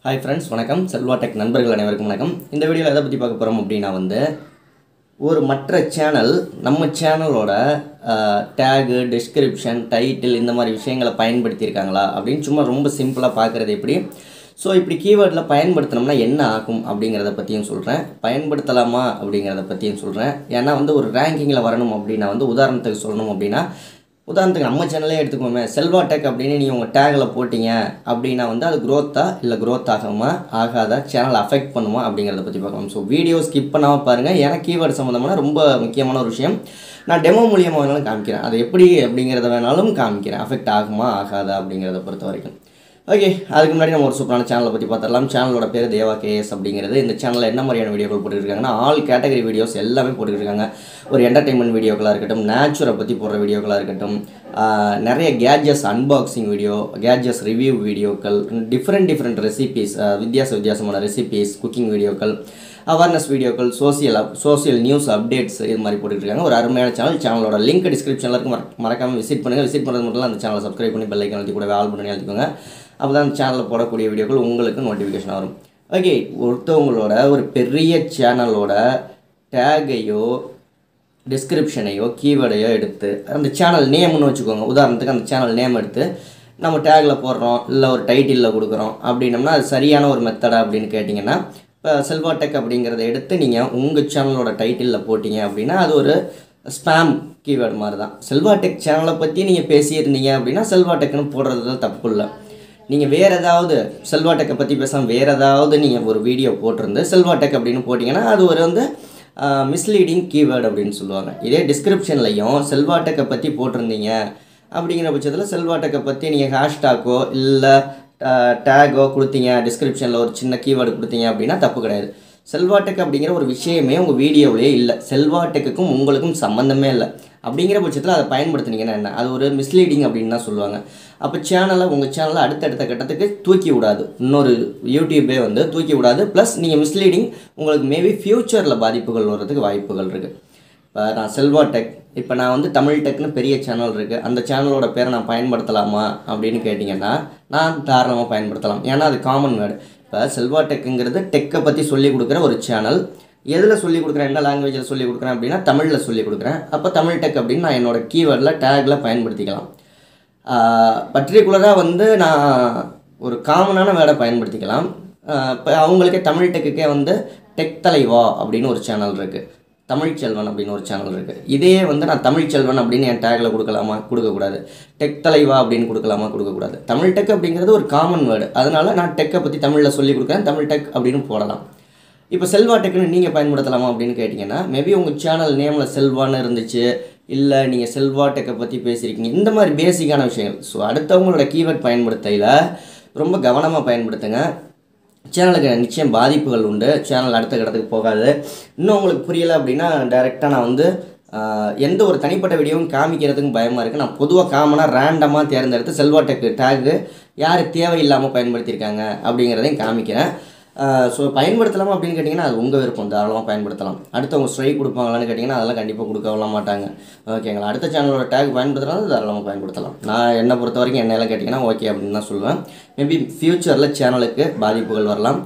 hi friends வணக்கம் Selva tech நண்பர்கள் அனைவருக்கும் வணக்கம் இந்த வீடியோவில் எதை பற்றி பார்க்க போகிறோம் அப்படின்னா வந்து ஒரு மற்ற சேனல் நம்ம சேனலோட டேகு டிஸ்கிரிப்ஷன் டைட்டில் இந்த மாதிரி விஷயங்களை பயன்படுத்தியிருக்காங்களா அப்படின்னு சும்மா ரொம்ப சிம்பிளாக பார்க்குறது எப்படி ஸோ இப்படி கீவேர்டில் பயன்படுத்தினோம்னா என்ன ஆகும் அப்படிங்கிறத பற்றியும் சொல்கிறேன் பயன்படுத்தலாமா அப்படிங்கிறத பற்றியும் சொல்கிறேன் ஏன்னா வந்து ஒரு ரேங்கிங்கில் வரணும் அப்படின்னா வந்து உதாரணத்துக்கு சொல்லணும் அப்படின்னா உதாரணத்துக்கு நம்ம சேனலே எடுத்துக்கோமே செல்வா டெக் அப்படின்னு நீங்கள் உங்கள் டேகில் போட்டிங்க அப்படின்னா வந்து அது க்ரோத்தா இல்லை க்ரோத் ஆகாமா ஆகாதா சேனல் அஃபெக்ட் பண்ணுமா அப்படிங்கிறத பற்றி பார்க்கலாம் ஸோ வீடியோ ஸ்கிப் பண்ணாமல் பாருங்கள் ஏன்னா கீவேர்டு சம்மந்தமான ரொம்ப முக்கியமான ஒரு விஷயம் நான் டெமோ மூலியமாக வேணாலும் காமிக்கிறேன் அது எப்படி அப்படிங்கிறத வேணாலும் காமிக்கிறேன் அஃபெக்ட் ஆகுமா ஆகாதா அப்படிங்கிறத பொறுத்த வரைக்கும் ஓகே அதுக்கு முன்னாடி நம்ம ஒரு சூப்பரான சேனலை பற்றி பார்த்துடலாம் சேனலோட பேர் தேவா கேஎஸ் அப்படிங்கிறது இந்த சேனலில் என்ன மாதிரியான வீடியோக்கள் போட்டுருக்காங்கன்னா ஆல் கேட்டகரி வீடியோஸ் எல்லாமே போட்டுருக்காங்க ஒரு என்டர்டைன்மெண்ட் வீடியோக்களாக இருக்கட்டும் நேச்சுரை பற்றி போடுற வீடியோக்களாக இருக்கட்டும் ஆஹ் நிறைய gadgets unboxing video gadgets review வீடியோக்கள் டிஃப்ரெண்ட் டிஃப்ரெண்ட் ரெசிபீஸ் வித்தியாச வித்தியாசமான ரெசிபீஸ் குக்கிங் வீடியோக்கள் அவேர்னஸ் வீடியோக்கள் social up social news updates இது மாதிரி போட்டுருக்காங்க ஒரு அருமையான சேனல் சேனலோட லிங்க் டிஸ்கிரிப்ஷனில் இருக்கு மறக்க மறக்காமல் விசிட் பண்ணுங்கள் விசிட் பண்ணுறது மட்டும் இல்ல, அந்த சேனலை சப்ஸ்கிரைப் பண்ணி பெல் ஐக்கன் அழுத்தி கூட ஆல் பண்ணி அழுத்திக்கோங்க அப்போ தான் அந்த சேனலில் போடக்கூடிய வீடியோக்கள் உங்களுக்கு நோட்டிஃபிகேஷன் வரும் ஓகே ஒருத்தவங்களோட ஒரு பெரிய சேனலோட டேகையோ டிஸ்கிரிப்ஷனையோ கீவேர்டையோ எடுத்து அந்த சேனல் நேம்னு வச்சுக்கோங்க உதாரணத்துக்கு அந்த சேனல் நேம் எடுத்து நம்ம டேகில் போடுறோம் இல்லை ஒரு டைட்டிலில் கொடுக்குறோம் அப்படின்னம்னா அது சரியான ஒரு மெத்தடா அப்படின்னு கேட்டிங்கன்னா இப்போ செல்வா டெக் அப்படிங்கிறத எடுத்து நீங்கள் உங்கள் சேனலோட டைட்டிலில் போட்டிங்க அப்படின்னா அது ஒரு ஸ்பேம் கீவேர்டு மாதிரி தான் செல்வா டெக் சேனலை பற்றி நீங்கள் பேசியிருந்தீங்க அப்படின்னா செல்வா டெக்னு போடுறதுல தப்பு இல்லை நீங்கள் வேறு ஏதாவது செல்வா டெக்கை பற்றி பேசாமல் வேறு ஏதாவது நீங்கள் ஒரு வீடியோ போட்டிருந்து செல்வா டெக் அப்படின்னு போட்டிங்கன்னா அது ஒரு வந்து மிஸ்லீடிங் கீவேர்டு அப்படின்னு சொல்லுவாங்க இதே டிஸ்கிரிப்ஷன்லையும் செல்வா டெக்கை பற்றி போட்டிருந்தீங்க அப்படிங்கிற பட்சத்தில் செல்வா டெக்கை பற்றி நீங்கள் ஹேஷ்டாக்கோ இல்லை டேகோ கொடுத்தீங்க டிஸ்கிரிப்ஷனில் ஒரு சின்ன கீவேர்டு கொடுத்தீங்க அப்படின்னா தப்பு கிடையாது செல்வாடெக் அப்படிங்கிற ஒரு விஷயமே உங்கள் வீடியோவிலே இல்லை செல்வாடெக்குக்கும் உங்களுக்கும் சம்மந்தமே இல்லை அப்படிங்கிற பட்சத்தில் அதை பயன்படுத்துனீங்கன்னா என்ன அது ஒரு மிஸ்லீடிங் அப்படின்னு தான் சொல்லுவாங்க அப்போ சேனலை உங்கள் சேனலை அடுத்தடுத்த கட்டத்துக்கு தூக்கி விடாது இன்னொரு யூடியூபே வந்து தூக்கி விடாது ப்ளஸ் நீங்கள் மிஸ்லீடிங் உங்களுக்கு மேபி ஃப்யூச்சரில் பாதிப்புகள் வர்றதுக்கு வாய்ப்புகள் இருக்குது இப்போ நான் செல்வா டெக் இப்போ நான் வந்து தமிழ் டெக்னு பெரிய சேனல் இருக்குது அந்த சேனலோட பேரை நான் பயன்படுத்தலாமா அப்படின்னு கேட்டிங்கன்னா நான் தாராளமாக பயன்படுத்தலாம் ஏன்னா அது காமன் வேர்டு இப்போ செல்வா டெக்குங்கிறது டெக்கை பற்றி சொல்லி கொடுக்குற ஒரு சேனல் எதில் சொல்லி கொடுக்குறேன் என்ன லாங்குவேஜில் சொல்லி கொடுக்குறேன் அப்படின்னா தமிழில் சொல்லி கொடுக்குறேன் அப்போ தமிழ் டெக் அப்படின்னு நான் என்னோட கீவேர்டில் டேக்கில் பயன்படுத்திக்கலாம் பர்டிகுலராக வந்து நான் ஒரு காமனான வேர்டை பயன்படுத்திக்கலாம் இப்போ அவங்களுக்கே தமிழ் டெக்குக்கே வந்து டெக் தலைவா அப்படின்னு ஒரு சேனல் இருக்குது தமிழ் செல்வன் அப்படின்னு ஒரு சேனல் இருக்குது இதே வந்து நான் தமிழ் செல்வன் அப்படின்னு என் டேக்கில் கொடுக்கலாமா கொடுக்கக்கூடாது டெக் தலைவா அப்படின்னு கொடுக்கலாமா கொடுக்கக்கூடாது தமிழ் டெக் அப்படிங்கிறது ஒரு காமன் வேர்டு அதனால் நான் டெக்கை பற்றி தமிழில் சொல்லி கொடுக்குறேன் தமிழ் டெக் அப்படின்னு போடலாம் இப்போ செல்வா டெக்னு நீங்கள் பயன்படுத்தலாமா அப்படின்னு கேட்டிங்கன்னா மேபி உங்கள் சேனல் நேமில் செல்வான்னு இருந்துச்சு இல்லை நீங்கள் செல்வா டெக்கை பற்றி பேசியிருக்கீங்க இந்த மாதிரி பேசிக்கான விஷயங்கள் ஸோ அடுத்தவங்களோட கீவேர்ட் பயன்படுத்தையில் ரொம்ப கவனமாக பயன்படுத்துங்க சேனலுக்கு நிச்சயம் பாதிப்புகள் உண்டு சேனல் அடுத்த கட்டத்துக்கு போகாது இன்னும் உங்களுக்கு புரியலை அப்படின்னா டைரெக்டாக நான் வந்து ஆஹ், எந்த ஒரு தனிப்பட்ட வீடியோவும் காமிக்கிறதுக்கும் பயமாக இருக்குது நான் பொதுவாக காமனாக ரேண்டமாக தேர்ந்தெடுத்து செல்வா டெக் டேகு யார் தேவையில்லாமல் பயன்படுத்தியிருக்காங்க அப்படிங்கிறதையும் காமிக்கிறேன் ஸோ பயன்படுத்தலாமா அப்படின்னு கேட்டிங்கன்னா அது உங்கள் விருப்பம் தாராளமாக பயன்படுத்தலாம் அடுத்தவங்க ஸ்ட்ரைக் கொடுப்பாங்களான்னு கேட்டிங்கன்னா அதெல்லாம் கண்டிப்பாக கொடுக்கலாம் மாட்டாங்க ஓகேங்களா அடுத்த சேனலோட டேக் பயன்படுத்துறது தாராளமாக பயன்படுத்தலாம் நான் என்னை பொறுத்த வரைக்கும் என்னையெல்லாம் கேட்டிங்கன்னா ஓகே அப்படின்னு தான் சொல்லுவேன் மேபி ஃப்யூச்சரில் சேனலுக்கு பாதிப்புகள் வரலாம்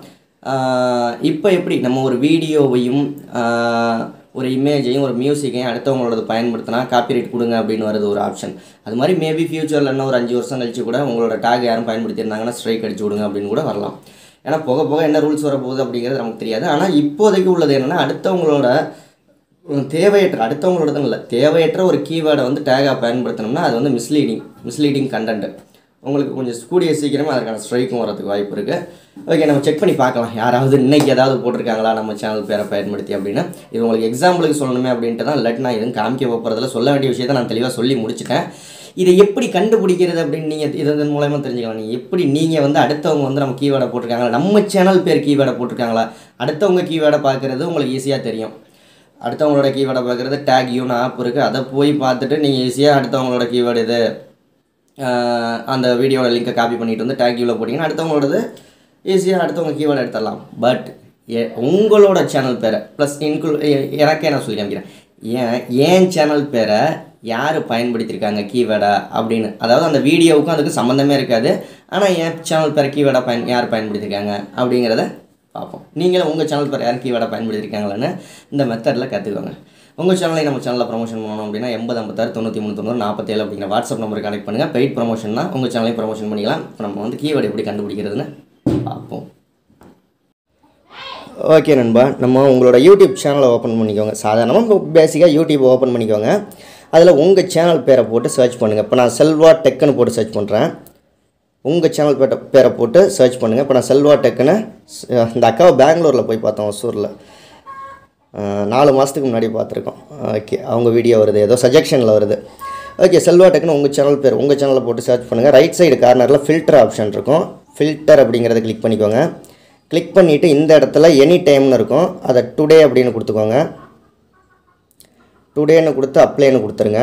இப்போ எப்படி நம்ம ஒரு வீடியோவையும் ஆஹ், ஒரு இமேஜையும் ஒரு மியூசிக்கையும் அடுத்தவங்களோடது பயன்படுத்தினா காப்பிரைட் கொடுங்க அப்படின்னு வருது ஒரு ஆப்ஷன் அது மாதிரி மேபி ஃப்யூச்சரில் இன்னும் ஒரு அஞ்சு வருஷம் கழிச்சு கூட உங்களோட டேக் யாரும் பயன்படுத்தியிருந்தாங்கன்னா ஸ்ட்ரைக் அடிச்சு விடுங்க அப்படின்னு கூட வரலாம் ஏன்னா போக போக என்ன ரூல்ஸ் வரப்போகுது அப்படிங்கிறது நமக்கு தெரியாது ஆனால் இப்போதைக்கு உள்ளது என்னென்னா அடுத்தவங்களோட உம், தேவையற்ற அடுத்தவங்களோடதும் இல்லை தேவையற்ற ஒரு கீவேர்டை வந்து டேகாக பயன்படுத்தினோம்னா அது வந்து மிஸ்லீடிங் மிஸ்லீடிங் கண்டென்ட் உங்களுக்கு கொஞ்சம் கூடிய சீக்கிரமாக அதுக்கான ஸ்ட்ரைக்கும் வரதுக்கு வாய்ப்பு இருக்குது ஓகே நம்ம செக் பண்ணி பார்க்கலாம் யாராவது இன்னைக்கு ஏதாவது போட்டிருக்காங்களா நம்ம சேனல் பேரை பயன்படுத்தி அப்படின்னு இது உங்களுக்கு எக்ஸாம்பிளுக்கு சொல்லணுமே அப்படின்ட்டு தான் இல்லாட்டி நான் எதுவும் காமிக்க போகிறதுல சொல்ல வேண்டிய விஷயத்தை நான் தெளிவாக சொல்லி முடிச்சிட்டேன் இதை எப்படி கண்டுபிடிக்கிறது அப்படின்னு நீங்கள் இதன் மூலயமா தெரிஞ்சுக்கலாம் நீங்கள் எப்படி நீங்கள் வந்து அடுத்தவங்க வந்து நம்ம கீவேர்டை போட்டிருக்காங்களா நம்ம சேனல் பேர் கீவேர்டை போட்டிருக்காங்களா அடுத்தவங்க கீவேர்டை பார்க்குறது உங்களுக்கு ஈஸியாக தெரியும் அடுத்தவங்களோட கீவேர்டை பார்க்குறது டேக் யூன் ஆப் இருக்குது அதை போய் பார்த்துட்டு நீங்கள் ஈஸியாக அடுத்தவங்களோட கீவேர்டு இது ஆஹ் அந்த வீடியோட லிங்கை காப்பி பண்ணிட்டு வந்து டேக் யூவில் போட்டிங்கன்னா அடுத்தவங்களோடது ஈஸியாக அடுத்தவங்க கீவேர்டு எடுத்துடலாம் பட் ஏ உங்களோட சேனல் பேரை ப்ளஸ் இன்க்ளூ எனக்கே நான் சொல்லி காமிக்கிறேன் ஏன் ஏன் சேனல் பேரை யார் பயன்படுத்தியிருக்காங்க கீவேர்டா அப்படின்னு அதாவது அந்த வீடியோவுக்கும் அதுக்கு சம்மந்தமே இருக்காது ஆனால் என் சேனல் பேர் கீவேர்டா பயன் யார் பயன்படுத்தியிருக்காங்க அப்படிங்கிறத பார்ப்போம் நீங்களும் உங்கள் சேனல் பேர் யார் கீவேர்டா பயன்படுத்தியிருக்காங்களான்னு இந்த மெத்தடில் கற்றுக்கோங்க உங்கள் சேனலை நம்ம சேனலில் ப்ரொமோஷன் பண்ணணும் அப்படின்னா எண்பது ஐம்பத்தாறு தொண்ணூற்றி மூணு தொண்ணூறு நாற்பத்தேழு அப்படிங்கிற வாட்ஸ்அப் நம்பருக்கு கனெக்ட் பண்ணுங்கள் பெய்ட் ப்ரொமோஷன்னா உங்கள் சேனலையும் ப்ரொமோஷன் பண்ணிக்கலாம் இப்போ நம்ம வந்து கீவேர்டு எப்படி கண்டுபிடிக்கிறதுன்னு பார்ப்போம் ஓகே நண்பா நம்ம உங்களோட யூடியூப் சேனலை ஓப்பன் பண்ணிக்கோங்க சாதாரணமாக பேசிக்காக யூடியூப் ஓப்பன் பண்ணிக்கோங்க அதில் உங்கள் சேனல் பேரை போட்டு சர்ச் பண்ணுங்கள் இப்போ நான் செல்வா டெக்குன்னு போட்டு சர்ச் பண்ணுறேன் உங்கள் சேனல் பேரை பேரை போட்டு சர்ச் பண்ணுங்கள் இப்போ நான் செல்வா டெக்குன்னு ஸ்- இந்த அக்காவை பெங்களூரில் போய் பார்த்தோம் ஒசூரில் நாலு மாதத்துக்கு முன்னாடி பார்த்துருக்கோம் ஓகே அவங்க வீடியோ வருது ஏதோ சஜெக்ஷனில் வருது ஓகே செல்வா டெக்குன்னு உங்கள் சேனல் பேர் உங்கள் சேனலில் போட்டு சர்ச் பண்ணுங்கள் ரைட் சைடு கார்னரில் ஃபில்டர் ஆப்ஷன் இருக்கும் ஃபில்டர் அப்படிங்கிறத கிளிக் பண்ணிக்கோங்க கிளிக் பண்ணிவிட்டு இந்த இடத்துல எனி டைம்னு இருக்கும் அதை டுடே அப்படின்னு கொடுத்துக்கோங்க டுடேன்னு கொடுத்து அப்ளைன்னு கொடுத்துருங்க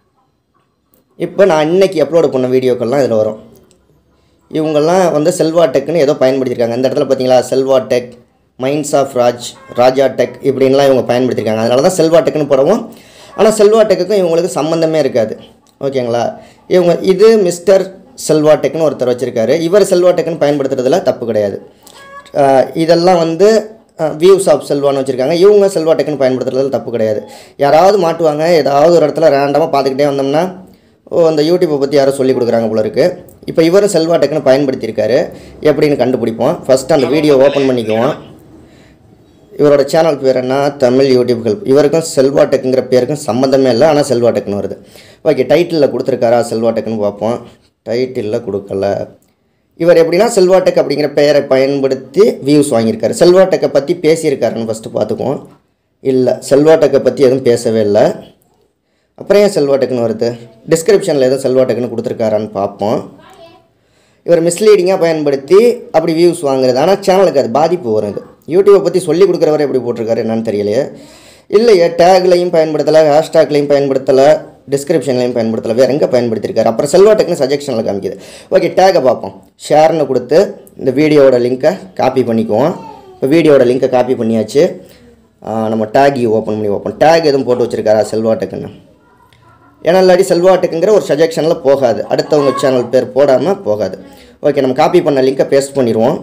இப்போ நான் இன்னைக்கு அப்லோடு பண்ண வீடியோக்கள்லாம் இதில் வரும் இவங்கெல்லாம் வந்து செல்வா டெக்னு ஏதோ பயன்படுத்தியிருக்காங்க இந்த இடத்துல பார்த்தீங்களா Selva tech minds of Raj Raja tech இப்படின்லாம் இவங்க பயன்படுத்தியிருக்காங்க அதனால தான் செல்வா டெக்னு போடவும் ஆனால் செல்வா டெக்குக்கும் இவங்களுக்கு சம்மந்தமே இருக்காது ஓகேங்களா இவங்க இது மிஸ்டர் செல்வா டெக்னு ஒருத்தர் வச்சுருக்காரு இவர் செல்வா டெக்னு பயன்படுத்துறதுல தப்பு கிடையாது ஆஹ் இதெல்லாம் வந்து வியூஸ் ஆஃப் செல்வான்னு வச்சுருக்காங்க இவங்க செல்வா டெக்னு பயன்படுத்துறதுல தப்பு கிடையாது யாராவது மாட்டுவாங்க ஏதாவது ஒரு இடத்துல ரேண்டமாக பார்த்துக்கிட்டே வந்தோம்னா ஓ அந்த யூடியூப்பை பற்றி யாரோ சொல்லி கொடுக்குறாங்க போல இருக்கு இப்போ இவரும் செல்வா டெக்னு பயன்படுத்தியிருக்காரு எப்படின்னு கண்டுபிடிப்போம் ஃபஸ்ட்டு அந்த வீடியோ ஓப்பன் பண்ணிக்குவோம் இவரோட சேனல் பேர் என்ன தமிழ் யூடியூப் ஹெல்ப் இவருக்கும் செல்வா டெக்குங்கிற பேருக்கும் சம்மந்தமே இல்லை ஆனால் செல்வா டெக்னு வருது ஓகே டைட்டிலில் கொடுத்துருக்காரா செல்வா டெக்னு பார்ப்போம் டைட்டிலில் கொடுக்கல இவர் எப்படின்னா செல்வா டெக் அப்படிங்கிற பெயரை பயன்படுத்தி வியூஸ் வாங்கியிருக்காரு செல்வா டெக்கை பற்றி பேசியிருக்காருன்னு ஃபஸ்ட்டு பார்த்துக்குவோம் இல்லை செல்வா டெக்கை பற்றி எதுவும் பேசவே இல்லை அப்புறம் ஏன் செல்வா டெக்னு வருது டிஸ்கிரிப்ஷனில் எதுவும் செல்வா டெக்னு கொடுத்துருக்காரான்னு பார்ப்போம் இவர் மிஸ்லீடிங்காக பயன்படுத்தி அப்படி வியூஸ் வாங்குறது ஆனால் சேனலுக்கு அது பாதிப்பு வரும் இது யூடியூப்பை பற்றி சொல்லி கொடுக்குறவரை எப்படி போட்டிருக்காரு என்னன்னு தெரியலையே இல்லையே டேக்லையும் பயன்படுத்தலை ஹேஷ்டேக்லையும் பயன்படுத்தலை டிஸ்கிரிப்ஷன்லையும் பயன்படுத்தலை வேறு எங்கே பயன்படுத்தியிருக்காரு அப்புறம் செல்வா டெக்னு சஜெக்ஷனில் காமிக்குது ஓகே டேகை பார்ப்போம் ஷேர்னு கொடுத்து இந்த வீடியோவோட லிங்க்கை காப்பி பண்ணிக்குவோம் இப்போ வீடியோவோட லிங்க்கை காப்பி பண்ணியாச்சு ஆ, நம்ம டேக் ஓப்பன் பண்ணி ஓப்பன் டேக் எதுவும் போட்டு வச்சுருக்காரா செல்வா டெக்குன்னு ஏன்னா இல்லாட்டி செல்வா டெக்குங்கிற ஒரு சஜெக்ஷனில் போகாது அடுத்தவங்க சேனல் பேர் போடாமல் போகாது ஓகே நம்ம காப்பி பண்ண லிங்கை பேஸ்ட் பண்ணிடுவோம்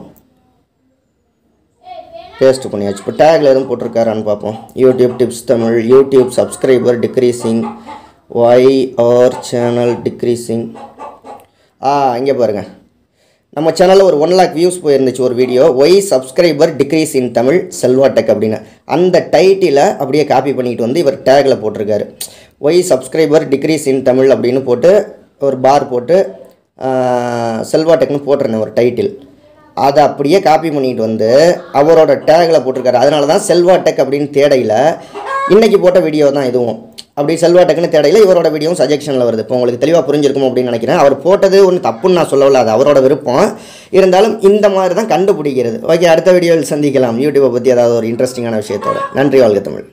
பேஸ்ட் பண்ணியாச்சு இப்போ டேக்கில் எதுவும் போட்டிருக்காரான்னு பார்ப்போம் YouTube tips Tamil YouTube subscriber decreasing why are channel decreasing ஆ இங்கே பாருங்கள் நம்ம சேனலில் ஒரு ஒன் லேக் வியூஸ் போயிருந்துச்சு ஒரு video why subscriber decrease in Tamil Selva tech அப்படின்னு அந்த டைட்டிலை அப்படியே காப்பி பண்ணிட்டு வந்து இவர் டேக்கில் போட்டிருக்காரு why subscriber decrease in Tamil அப்படின்னு போட்டு ஒரு பார் போட்டு ஆஹ், செல்வா டெக்னு போட்டிருந்தேன் ஒரு டைட்டில் அதை அப்படியே காப்பி பண்ணிட்டு வந்து அவரோட டேக்கில் போட்டிருக்காரு அதனால தான் செல்வா டெக் அப்படின்னு தேடையில் இன்னைக்கு போட்ட வீடியோ தான் இதுவும் அப்படி செல்வா டக்குன்னு தேடையில் இவரோட வீடியோவும் சஜெக்ஷனில் வருது இப்போ உங்களுக்கு தெளிவாக புரிஞ்சிருக்கும் அப்படின்னு நினைக்கிறேன் அவர் போட்டது ஒன்று தப்புன்னு நான் சொல்லல அது அவரோட விருப்பம் இருந்தாலும் இந்த மாதிரி தான் கண்டுபிடிக்கிறது ஓகே அடுத்த வீடியோவில் சந்திக்கலாம் யூடியூப்பை பற்றி ஏதாவது ஒரு இன்ட்ரெஸ்டிங்கான விஷயத்தோட நன்றி வாழ்க தமிழ்